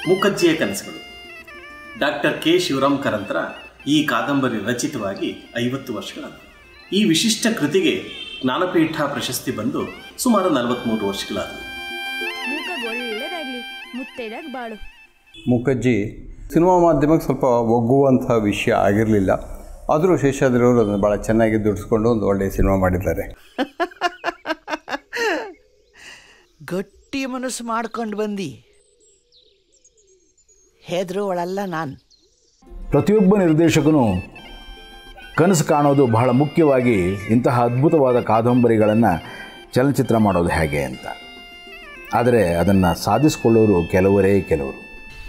ಮುಖಜ್ಜಿಯ ಕನಸುಗಳು doctor K Shivaram ಕರಂತರ ಈ ಕಾದಂಬರಿ ರಚಿತವಾಗಿ ಐವತ್ತು ವರ್ಷಗಳಾದವು ಈ ವಿಶಿಷ್ಟ ಕೃತಿಗೆ ಜ್ಞಾನಪೀಠ ಪ್ರಶಸ್ತಿ ಬಂದು ಸುಮಾರು ನಲವತ್ತ್ಮೂರು ವರ್ಷಗಳಾದವು ಮೂಕಗ್ ಒಳ್ಳೇದಾಗ್ಲಿ ಮುತ್ತೈದಾಗ ಬಾಳು ಮುಖಜ್ಜಿ ಸಿನಿಮಾ ಮಾಧ್ಯಮಕ್ಕೆ ಸ್ವಲ್ಪ ಒಗ್ಗುವಂಥ ವಿಷಯ ಆಗಿರಲಿಲ್ಲ ಆದರೂ ಶೇಷಾದ್ರಿಯವರು ಅದನ್ನು ಭಾಳ ಚೆನ್ನಾಗಿ ದುಡಿಸ್ಕೊಂಡು ಒಂದು ಒಳ್ಳೆಯ ಸಿನಿಮಾ ಮಾಡಿದ್ದಾರೆ ಗಟ್ಟಿ ಮನಸ್ಸು ಮಾಡ್ಕೊಂಡು ಬಂದು ಹೆದರುವಳಲ್ಲ ನಾನು ಪ್ರತಿಯೊಬ್ಬ ನಿರ್ದೇಶಕನು ಕನಸು ಕಾಣೋದು ಬಹಳ ಮುಖ್ಯವಾಗಿ ಇಂತಹ ಅದ್ಭುತವಾದ ಕಾದಂಬರಿಗಳನ್ನು ಚಲನಚಿತ್ರ ಮಾಡೋದು ಹೇಗೆ ಅಂತ ಆದರೆ ಅದನ್ನು ಸಾಧಿಸಿಕೊಳ್ಳೋರು ಕೆಲವರೇ ಕೆಲವರು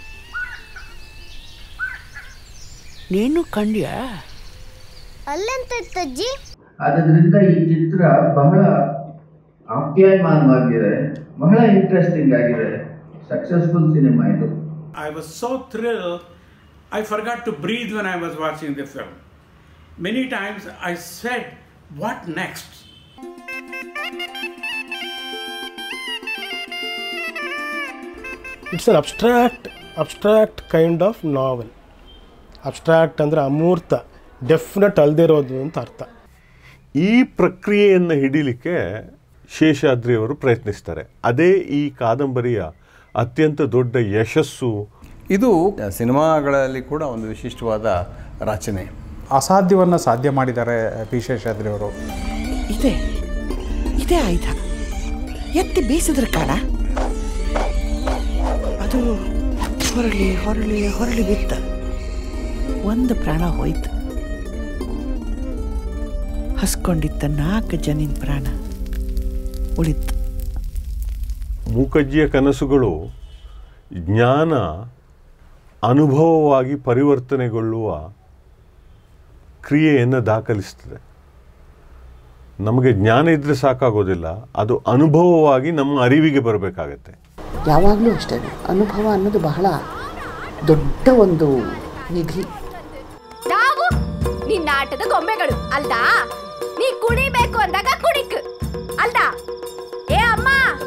ನೀನು ಕಂಡ್ಯಾ ಅಲ್ಲೆಂತ ಅಜ್ಜಿ ಆದ್ದರಿಂದ ಈ ಚಿತ್ರ ಬಹಳ ಆಪ್ಯಾಯಮಾನವಾಗಿದೆ ಬಹಳ ಇಂಟ್ರೆಸ್ಟಿಂಗ್ ಆಗಿದೆ ಸಕ್ಸಸ್ಫುಲ್ ಸಿನಿಮಾ ಇದು I was so thrilled, I forgot to breathe when I was watching the film. Many times I said, What next? It's an abstract abstract kind of novel abstract ಅಂದರೆ ಅಮೂರ್ತ ಡೆಫಿನೆಟ್ ಅಲ್ಲದೆ ಇರೋದು ಅಂತ ಅರ್ಥ ಈ ಪ್ರಕ್ರಿಯೆಯನ್ನು ಹಿಡಿಲಿಕ್ಕೆ ಶೇಷಾದ್ರಿಯವರು ಪ್ರಯತ್ನಿಸ್ತಾರೆ ಅದೇ ಈ ಕಾದಂಬರಿಯ ಅತ್ಯಂತ ದೊಡ್ಡ ಯಶಸ್ಸು ಇದು ಸಿನಿಮಾಗಳಲ್ಲಿ ಕೂಡ ಒಂದು ವಿಶಿಷ್ಟವಾದ ರಚನೆ ಅಸಾಧ್ಯವನ್ನು ಸಾಧ್ಯ ಮಾಡಿದ್ದಾರೆ ಪಿ ಶೇಷಾದ್ರಿಯವರು ಇದೆ ಇದೇ ಆಯುಧ ಎತ್ತಿ ಬೇಯಿಸಿದ್ರ ಕಾಣ ಅದು ಹೊರಳಿ ಹೊರಳಿ ಹೊರಳಿ ಬಿತ್ತ ಒಂದು ಪ್ರಾಣ ಹೋಯ್ತು ಹಸ್ಕೊಂಡಿದ್ದ ನಾಲ್ಕು ಜನಿನ ಪ್ರಾಣ ಉಳಿತು ಮೂಕಜ್ಜಿಯ ಕನಸುಗಳು ಜ್ಞಾನ ಅನುಭವವಾಗಿ ಪರಿವರ್ತನೆಗೊಳ್ಳುವ ಕ್ರಿಯೆಯನ್ನು ದಾಖಲಿಸ್ತದೆ ನಮಗೆ ಜ್ಞಾನ ಇದ್ದರೆ ಸಾಕಾಗೋದಿಲ್ಲ ಅದು ಅನುಭವವಾಗಿ ನಮ್ಮ ಅರಿವಿಗೆ ಬರಬೇಕಾಗತ್ತೆ ಯಾವಾಗಲೂ ಅಷ್ಟೇ ಅನುಭವ ಅನ್ನೋದು ಬಹಳ ದೊಡ್ಡ ಒಂದು ನಿಧಿ ನಾವು ನಿನ್ನ ಆಟದ ಗೊಂಬೆಗಳು ಅಲ್ದಾ ನೀ ಕುಣಿಬೇಕು ಅಂದಾಗ ಕುಣಿಕ್ ಅಲ್ದಾ ಏ ಅಮ್ಮ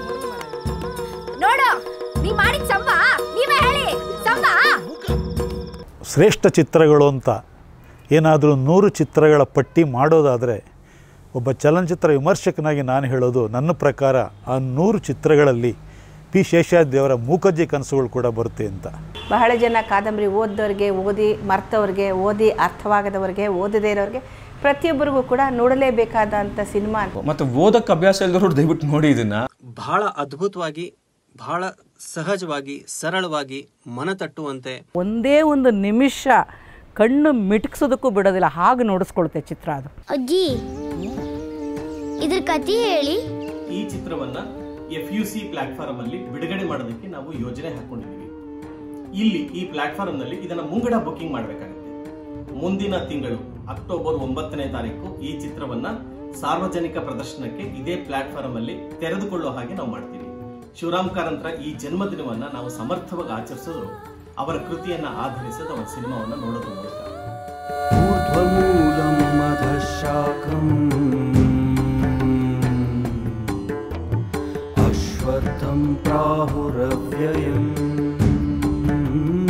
ನೋಡು ನೀ ಮಾಡಿದ ಸಂವ ನೀವೇ ಹೇಳಿ ಸಂವ ಶ್ರೇಷ್ಠ ಚಿತ್ರಗಳು ಅಂತ ಏನಾದರೂ ನೂರು ಚಿತ್ರಗಳ ಪಟ್ಟಿ ಮಾಡೋದಾದರೆ ಒಬ್ಬ ಚಲನಚಿತ್ರ ವಿಮರ್ಶಕನಾಗಿ ನಾನು ಹೇಳೋದು ನನ್ನ ಪ್ರಕಾರ ಆ ನೂರು ಚಿತ್ರಗಳಲ್ಲಿ ಪಿ ಶೇಷಾದ್ರಿಯವರ ಮೂಕಜ್ಜಿ ಕನಸುಗಳು ಕೂಡ ಬರುತ್ತೆ ಅಂತ ಬಹಳ ಜನ ಕಾದಂಬರಿ ಓದ್ದವ್ರಿಗೆ ಓದಿ ಮರ್ತವ್ರಿಗೆ ಓದಿ ಅರ್ಥವಾಗದವ್ರಿಗೆ ಓದದೇ ಇರೋರಿಗೆ ಪ್ರತಿಯೊಬ್ಬರಿಗೂ ಕೂಡ ನೋಡಲೇಬೇಕಾದಂಥ ಸಿನಿಮಾ ಮತ್ತು ಓದಕ್ಕೆ ಅಭ್ಯಾಸ ಇಲ್ಲದವರು ದಯವಿಟ್ಟು ನೋಡಿ ಇದನ್ನ ಬಹಳ ಅದ್ಭುತವಾಗಿ ಬಹಳ ಸಹಜವಾಗಿ ಸರಳವಾಗಿ ಮನ ತಟ್ಟುವಂತೆ ಒಂದೇ ಒಂದು ನಿಮಿಷ ಕಣ್ಣು ಮಿಟುಕ್ಸೋದಕ್ಕೂ ಬಿಡೋದಿಲ್ಲ ಹಾಗೆ ನೋಡಿಸ್ಕೊಳುತ್ತೆ ಚಿತ್ರ ಅದು ಅಜ್ಜಿ ಇದ್ರ ಕಥೆ ಹೇಳಿ ಈ ಚಿತ್ರವನ್ನ ಎಫ್ ಯು ಸಿ ಪ್ಲಾಟ್ಫಾರ್ಮ್ ಅಲ್ಲಿ ಬಿಡುಗಡೆ ಮಾಡೋದಕ್ಕೆ ನಾವು ಯೋಜನೆ ಹಾಕೊಂಡಿದ್ದೀವಿ ಇಲ್ಲಿ ಈ ಪ್ಲಾಟ್ಫಾರ್ಮ್ ನಲ್ಲಿ ಇದನ್ನ ಮುಂಗಡ ಬುಕಿಂಗ್ ಮಾಡಬೇಕಾಗುತ್ತೆ ಮುಂದಿನ ತಿಂಗಳು ಅಕ್ಟೋಬರ್ ಒಂಬತ್ತನೇ ತಾರೀಕು ಈ ಚಿತ್ರವನ್ನ ಸಾರ್ವಜನಿಕ ಪ್ರದರ್ಶನಕ್ಕೆ ಇದೇ ಪ್ಲಾಟ್ಫಾರ್ಮ್ ಅಲ್ಲಿ ತೆರೆದುಕೊಳ್ಳುವ ಹಾಗೆ ನಾವು ಮಾಡ್ತೀವಿ ಶಿವರಾಮ್ ಕಾರಂತರ ಈ ಜನ್ಮದಿನವನ್ನ ನಾವು ಸಮರ್ಥವಾಗಿ ಆಚರಿಸೋದು ಅವರ ಕೃತಿಯನ್ನ ಆಧರಿಸಿದ ಅವರ ಸಿನಿಮಾವನ್ನ ನೋಡೋದ್ರ ಮೂಲಕ ऊर्ध्वमूलं मधशाखम् अश्वत्थं प्राहुरव्ययम्